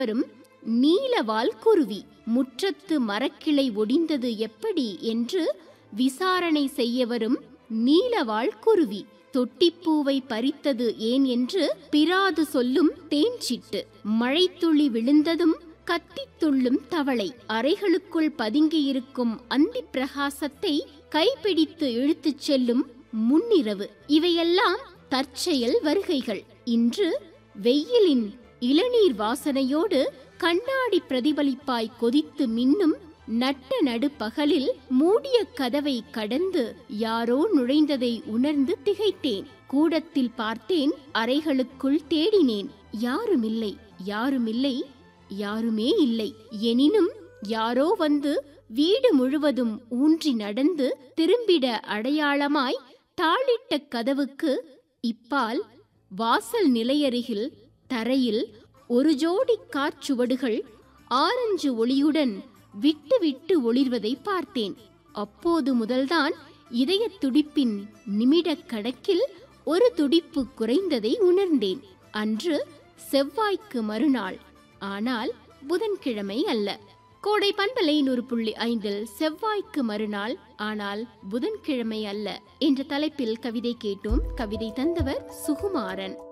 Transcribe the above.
வரும் நீலவால் குருவி முற்றத்து மரக்கிளை ஒடிந்தது எப்படி என்று விசாரணை செய்ய வரும் நீலவாள் குருவி தொட்டிப்பூவை பறித்தது ஏன் என்று பிராது சொல்லும் தேன்சிட்டு மழைத்துளி விழுந்ததும் கத்தித் துள்ளும் தவளை அறைகளுக்குள் பதுங்கியிருக்கும் அந்தி பிரகாசத்தை கைப்பிடித்து இழுத்துச் செல்லும் முன்னிரவு இவையெல்லாம் தற்செயல் வருகைகள் இன்று வெயிலின் இளநீர் வாசனையோடு கண்ணாடி பிரதிபலிப்பாய் கொதித்து மின்னும் நட்ட நடுப்பகலில் மூடிய கதவை கடந்து யாரோ நுழைந்ததை உணர்ந்து திகைத்தேன் கூடத்தில் பார்த்தேன் அறைகளுக்குள் தேடினேன் யாருமில்லை யாருமில்லை யாருமே இல்லை எனினும் யாரோ வந்து வீடு முழுவதும் ஊன்றி நடந்து திரும்பிட அடையாளமாய் தாளிட்ட கதவுக்கு இப்பால் வாசல் நிலையருகில் தரையில் ஒரு ஜோடி காற்சுவடுகள் ஆரஞ்சு ஒளியுடன் விட்டு விட்டு ஒளிர்வதை பார்த்தேன் அப்போது முதல்தான் இதய துடிப்பின் நிமிடக் கணக்கில் ஒரு துடிப்பு குறைந்ததை உணர்ந்தேன் அன்று செவ்வாய்க்கு மறுநாள் ஆனால் புதன்கிழமை அல்ல கோடை பண்பலை நூறு புள்ளி ஐந்தில் செவ்வாய்க்கு மறுநாள் ஆனால் புதன்கிழமை அல்ல என்ற தலைப்பில் கவிதை கேட்டோம் கவிதை தந்தவர் சுகுமாரன்